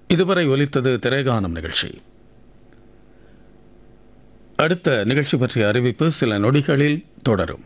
இதுவரை ஒலித்தது திரைகானம் நிகழ்ச்சி அடுத்த நிகழ்ச்சி பற்றிய அறிவிப்பு சில நொடிகளில் தொடரும்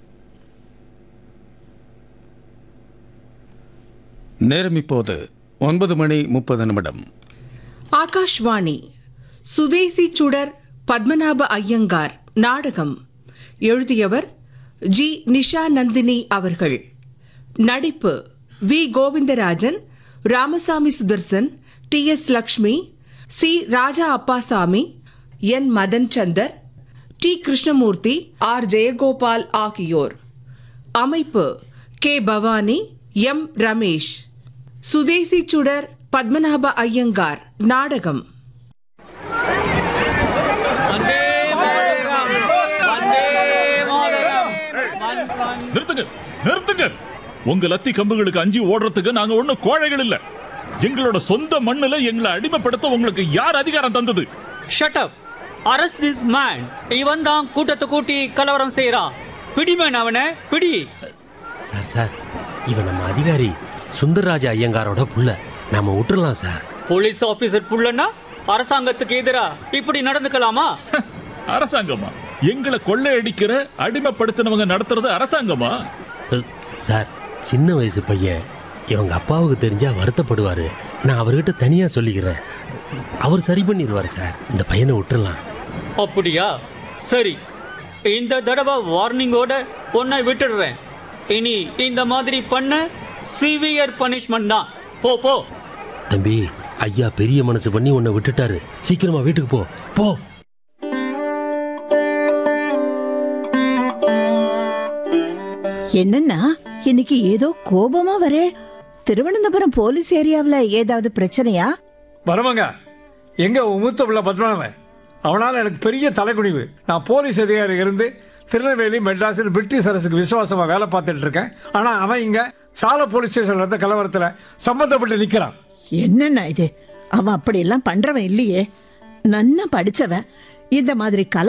நேரம் இப்போது ஒன்பது மணி முப்பது நிமிடம் ஆகாஷ்வாணி சுதேசி சுடர் பத்மநாப ஐயங்கார் நாடகம் எழுதியவர் ஜி நிஷா நந்தினி அவர்கள் நடிப்பு V Govindarajan Ramasamy Sudarshan T S Lakshmi C Raja Appasamy N Madan Chandar T Krishnamurthy R Jayagopal ஆகியோர் அமைப்பு கே பவானி எம் ரமேஷ் சுதேசி சுடர் பத்மநாப ஐயங்கார் நாடகம் வந்தே மாதரம் வந்தே மாதரம் நிறுத்துங்க நிறுத்துங்க உங்க லத்தி கம்புகளுக்கு அஞ்சி ஓடுறதுக்கு நாங்க ஒண்ணும் கோழைகள் இல்ல எங்களோட சொந்த மண்ணுல எங்களை அடிமைப்படுத்த உங்களுக்கு யார் அதிகாரம் தந்தது shut up arrest this man இவன் தான் கூட்டத்தை கூட்டி கலவரம் செய்யறான் பிடிமேன் அவனை பிடி சார் சார் இவன் நம்ம அதிகாரி சுந்தரராஜ ஐயங்காரோட புள்ள நாம விட்டுறலாம் சார் போலீஸ் ஆபீசர் புள்ளனா அரசாங்கத்துக்கு எதிரா இப்படி நடந்துக்கலாமா அரசாங்கமா எங்களை கொள்ளையடிக்கிற அடிமைப்படுத்தினவங்க நடத்துறது அரசாங்கமா அ, சார் சின்ன வயசு பையன் இவங்க அப்பாவுக்கு தெரிஞ்சா வருத்தப்படுவாரு நான் அவர்கிட்ட தனியா சொல்லிக்கிறேன் அவர் சரி பண்ணிடுவார் சார் இந்த பையனை விட்டுறலாம் அப்படியா சரி இந்த தடவை வார்னிங்கோட உன்னை விட்டுடுறேன் இனி இந்த மாதிரி பண்ண சிவியர் பனிஷ்மெண்ட் தான் போ போ தம்பி ஐயா பெரிய மனசு பண்ணி உன்னை விட்டுட்டாரு சீக்கிரமா வீட்டுக்கு போ போ என்னன்னா இன்னைக்கு ஏதோ கோபமா வரே திருவனந்தபுரம் போலீஸ் ஏரியாவுல ஏதாவது பிரச்சனையா வரமாங்க எங்க உன் மூத்த பிள்ளை பத்மநாபன் அவனால் எனக்கு பெரிய தலைக்குனிவு நான் போலீஸ் அதிகாரி இருந்து திருநெல்வேலி மெட்ராஸில் பிரிட்டிஷ் அரசுக்கு விசுவாசமா வேலை பார்த்துட்டு இருக்கேன் ஆனா அவன் இங்க சால போலீஸ் ஸ்டேஷன்ல இருந்த கலவரத்துல சம்மந்தப்பட்டு நிக்கிறான் என்னன்னா இது அவன் அப்படி எல்லாம் பண்றவன் இல்லையே நன்னா படிச்சவன் இந்த மாதிரி கல